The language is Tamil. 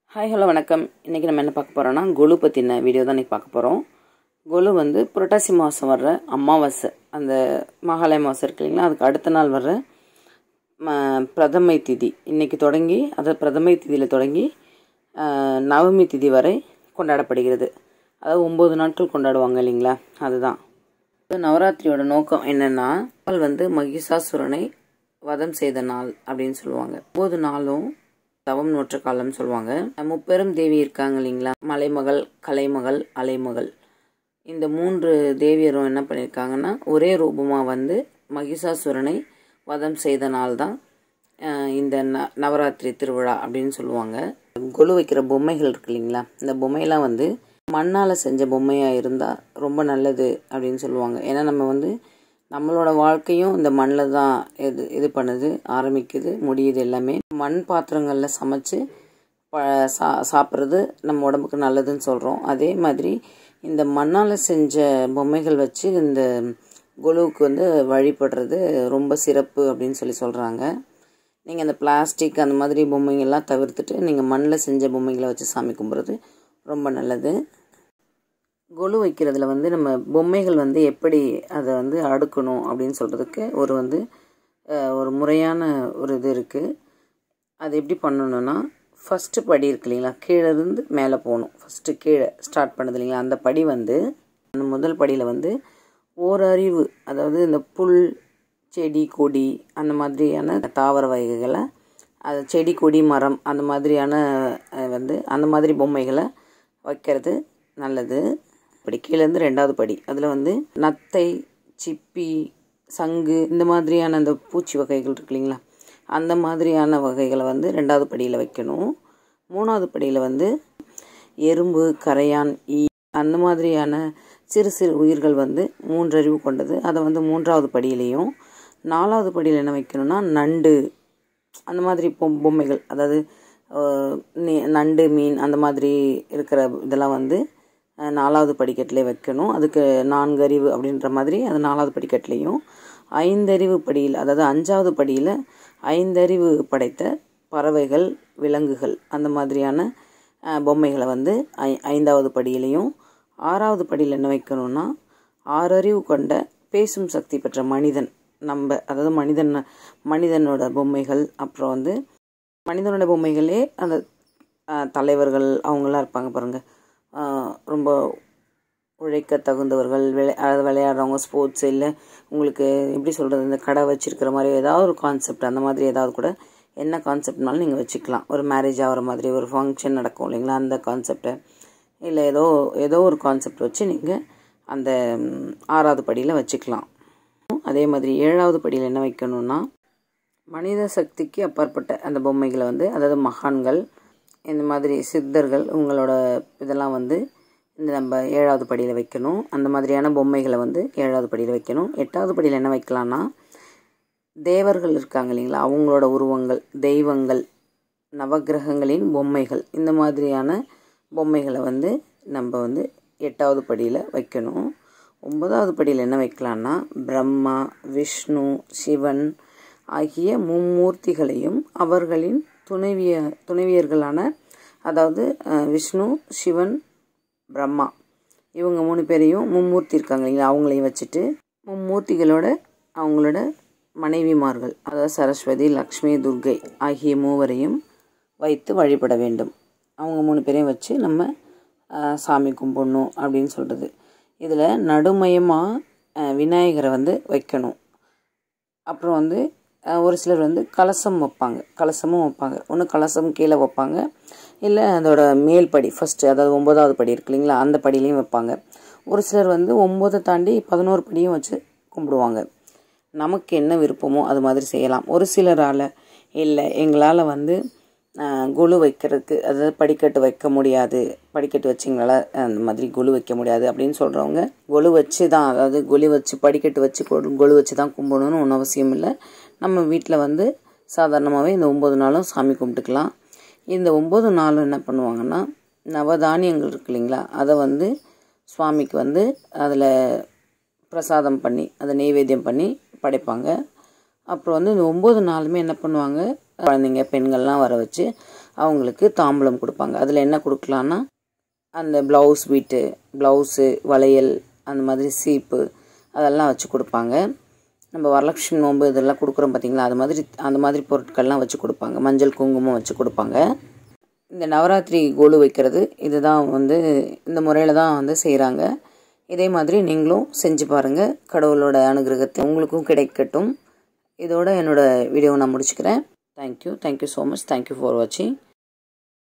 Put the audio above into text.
ஹாய் ஹலோ வணக்கம் இன்றைக்கி நம்ம என்ன பார்க்க போகிறோம்னா கொலு பற்றின வீடியோ தான் இன்றைக்கி பார்க்க போகிறோம் கொலு வந்து புரட்டாசி மாதம் வர்ற அமாவாசை அந்த மகாலய மாதம் இருக்கு இல்லைங்களா அதுக்கு அடுத்த நாள் வர்ற ம பிரதமை திதி இன்றைக்கி தொடங்கி அதாவது பிரதமை திதியில் தொடங்கி ஆஹ், நவமி திதி வரை கொண்டாடப்படுகிறது அதாவது ஒம்பது நாட்கள் கொண்டாடுவாங்க இல்லைங்களா அதுதான் இந்த நவராத்திரியோட நோக்கம் என்னன்னா நாள் வந்து மகிஷாசுரனை வதம் செய்த நாள் அப்படின்னு சொல்லுவாங்க ஒன்பது நாளும் தவம் நோற்ற காலம்னு சொல்லுவாங்க முப்பெரும் தேவி இருக்காங்க இல்லைங்களா மலைமகள் கலைமகள் அலைமகள் இந்த மூன்று தேவியரும் என்ன பண்ணியிருக்காங்கன்னா ஒரே ரூபமாக வந்து மகிஷாசுரனை வதம் செய்த நாள் தான் அஹ், இந்த ந நவராத்திரி திருவிழா அப்படின்னு சொல்லுவாங்க கொலு வைக்கிற பொம்மைகள் இருக்கு இல்லைங்களா இந்த பொம்மையெல்லாம் வந்து மண்ணால் செஞ்ச பொம்மையாக இருந்தால் ரொம்ப நல்லது அப்படின்னு சொல்லுவாங்க ஏன்னா நம்ம வந்து நம்மளோட வாழ்க்கையும் இந்த மண்ணில் தான் இது இது பண்ணுது ஆரம்பிக்குது முடியுது எல்லாமே மண் பாத்திரங்களில் சமைச்சு ப சா சாப்பிட்றது நம்ம உடம்புக்கு நல்லதுன்னு சொல்கிறோம் அதே மாதிரி இந்த மண்ணால் செஞ்ச பொம்மைகள் வச்சு இந்த குழுவுக்கு வந்து வழிபடுறது ரொம்ப சிறப்பு அப்படின்னு சொல்லி சொல்கிறாங்க நீங்கள் அந்த பிளாஸ்டிக் அந்த மாதிரி பொம்மைங்கள்லாம் தவிர்த்துட்டு நீங்கள் மண்ணில் செஞ்ச பொம்மைகளை வச்சு சாமி கும்பிட்றது ரொம்ப நல்லது கொலு வைக்கிறதுல வந்து நம்ம பொம்மைகள் வந்து எப்படி அதை வந்து அடுக்கணும் அப்படின்னு சொல்கிறதுக்கு ஒரு வந்து அஹ், ஒரு முறையான ஒரு இது இருக்குது அது எப்படி பண்ணணும்னா ஃபஸ்ட்டு படி இருக்கு இல்லைங்களா கீழே இருந்து மேலே போகணும் ஃபஸ்ட்டு கீழே ஸ்டார்ட் பண்ணது இல்லைங்களா அந்த படி வந்து அந்த முதல் படியில் வந்து ஓரறிவு அதாவது இந்த புல் செடி கொடி அந்த மாதிரியான தாவர வகைகளை அது செடி கொடி மரம் அந்த மாதிரியான அஹ், வந்து அந்த மாதிரி பொம்மைகளை வைக்கிறது நல்லது படி கீழேருந்து ரெண்டாவது படி அதில் வந்து நத்தை சிப்பி சங்கு இந்த மாதிரியான அந்த பூச்சி வகைகள் இருக்கு இல்லைங்களா அந்த மாதிரியான வகைகளை வந்து ரெண்டாவது படியில் வைக்கணும் மூணாவது படியில் வந்து எறும்பு கரையான் ஈ அந்த மாதிரியான சிறு சிறு உயிர்கள் வந்து மூன்றறிவு கொண்டது அதை வந்து மூன்றாவது படியிலையும் நாலாவது படியில் என்ன வைக்கணும்னா நண்டு அந்த மாதிரி பொம் பொம்மைகள் அதாவது அஹ், நி- நண்டு மீன் அந்த மாதிரி இருக்கிற இதெல்லாம் வந்து அஹ், நாலாவது படிக்கட்டிலே வைக்கணும் அதுக்கு நான்கு அறிவு அப்படின்ற மாதிரி அது நாலாவது படிக்கட்டுலேயும் ஐந்தறிவு படியில் அதாவது அஞ்சாவது படியில் ஐந்தறிவு படைத்த பறவைகள் விலங்குகள் அந்த மாதிரியான அஹ், பொம்மைகளை வந்து ஐ ஐந்தாவது படியிலையும் ஆறாவது படியில் என்ன வைக்கணும்னா ஆறறிவு கொண்ட பேசும் சக்தி பெற்ற மனிதன் நம்ம அதாவது மனிதன் மனிதனோட பொம்மைகள் அப்புறம் வந்து மனிதனோட பொம்மைகளே அந்த அஹ், தலைவர்கள் அவங்களாம் இருப்பாங்க பாருங்கள் ரொம்ப உழைக்க தகுந்தவர்கள் விளை அதாவது விளையாடுறவங்க ஸ்போர்ட்ஸ் இல்லை உங்களுக்கு எப்படி சொல்கிறது இந்த கடை வச்சிருக்கிற மாதிரி ஏதாவது ஒரு கான்செப்ட் அந்த மாதிரி ஏதாவது கூட என்ன கான்செப்ட்னாலும் நீங்கள் வச்சுக்கலாம் ஒரு மேரேஜ் ஆகிற மாதிரி ஒரு ஃபங்க்ஷன் நடக்கும் இல்லைங்களா அந்த கான்செப்டை இல்லை ஏதோ ஏதோ ஒரு கான்செப்ட் வச்சு நீங்கள் அந்த ம், ஆறாவது படியில் வச்சுக்கலாம் அதே மாதிரி ஏழாவது படியில் என்ன வைக்கணும்னா மனித சக்திக்கு அப்பாற்பட்ட அந்த பொம்மைகளை வந்து அதாவது மகான்கள் இந்த மாதிரி சித்தர்கள் உங்களோட இதெல்லாம் வந்து இந்த நம்ம ஏழாவது படியில் வைக்கணும் அந்த மாதிரியான பொம்மைகளை வந்து ஏழாவது படியில் வைக்கணும் எட்டாவது படியில் என்ன வைக்கலாம்னா தேவர்கள் இருக்காங்க இல்லைங்களா அவங்களோட உருவங்கள் தெய்வங்கள் நவக்கிரகங்களின் பொம்மைகள் இந்த மாதிரியான பொம்மைகளை வந்து நம்ம வந்து எட்டாவது படியில் வைக்கணும் ஒன்பதாவது படியில் என்ன வைக்கலாம்னா பிரம்மா விஷ்ணு சிவன் ஆகிய மும்மூர்த்திகளையும் அவர்களின் துணைவிய துணைவியர்களான அதாவது அஹ், விஷ்ணு சிவன் பிரம்மா இவங்க மூணு பேரையும் மும்மூர்த்தி இருக்காங்க இல்லைங்களா அவங்களையும் வச்சுட்டு மும்மூர்த்திகளோட அவங்களோட மனைவிமார்கள் அதாவது சரஸ்வதி லக்ஷ்மி துர்கை ஆகிய மூவரையும் வைத்து வழிபட வேண்டும் அவங்க மூணு பேரையும் வச்சு நம்ம ஆஹ், சாமி கும்பிடணும் அப்படின்னு சொல்கிறது இதில் நடுமையமாக விநாயகரை வந்து வைக்கணும் அப்புறம் வந்து அஹ், ஒரு சிலர் வந்து கலசம் வைப்பாங்க கலசமும் வைப்பாங்க ஒன்று கலசம் கீழே வைப்பாங்க இல்லை அதோட மேல் படி ஃபஸ்ட்டு அதாவது ஒம்பதாவது படி இருக்கு இல்லைங்களா அந்த படியிலையும் வைப்பாங்க ஒரு சிலர் வந்து ஒம்போதை தாண்டி பதினோரு படியும் வச்சு கும்பிடுவாங்க நமக்கு என்ன விருப்பமோ அது மாதிரி செய்யலாம் ஒரு சிலரால் இல்லை எங்களால் வந்து ஆஹ், குழு வைக்கிறதுக்கு அதாவது படிக்கட்டு வைக்க முடியாது படிக்கட்டு வச்சிங்களால அந்த மாதிரி குழு வைக்க முடியாது அப்படின்னு சொல்கிறவங்க குழு வச்சு தான் அதாவது குழி வச்சு படிக்கட்டு வச்சு கொ- குழு வச்சு தான் கும்பிடணும்னு ஒன்றும் அவசியம் இல்லை நம்ம வீட்டில் வந்து சாதாரணமாகவே இந்த ஒம்பது நாளும் சாமி கும்பிட்டுக்கலாம் இந்த ஒம்பது நாளும் என்ன பண்ணுவாங்கன்னா நவதானியங்கள் இருக்கு இல்லைங்களா அதை வந்து சுவாமிக்கு வந்து அதில் பிரசாதம் பண்ணி அதை நெய்வேத்தியம் பண்ணி படைப்பாங்க அப்புறம் வந்து இந்த ஒம்பது நாளுமே என்ன பண்ணுவாங்க குழந்தைங்க பெண்கள்லாம் வர வச்சு அவங்களுக்கு தாம்பூலம் கொடுப்பாங்க அதில் என்ன கொடுக்கலான்னா அந்த ப்ளவுஸ் வீட்டு ப்ளவுஸு வளையல் அந்த மாதிரி சீப்பு அதெல்லாம் வச்சு கொடுப்பாங்க நம்ம வரலட்சுமி நோன்பு இதெல்லாம் கொடுக்குறோம் பார்த்தீங்களா அது மாதிரி அந்த மாதிரி பொருட்கள்லாம் வச்சு கொடுப்பாங்க மஞ்சள் குங்குமம் வச்சு கொடுப்பாங்க இந்த நவராத்திரி கோலு வைக்கிறது இதுதான் வந்து இந்த முறையில் தான் வந்து செய்கிறாங்க இதே மாதிரி நீங்களும் செஞ்சு பாருங்கள் கடவுளோட அனுகிரகத்தை உங்களுக்கும் கிடைக்கட்டும் இதோட என்னோடய வீடியோவை நான் முடிச்சுக்கிறேன் thank you thank you so much thank you for வாட்சிங்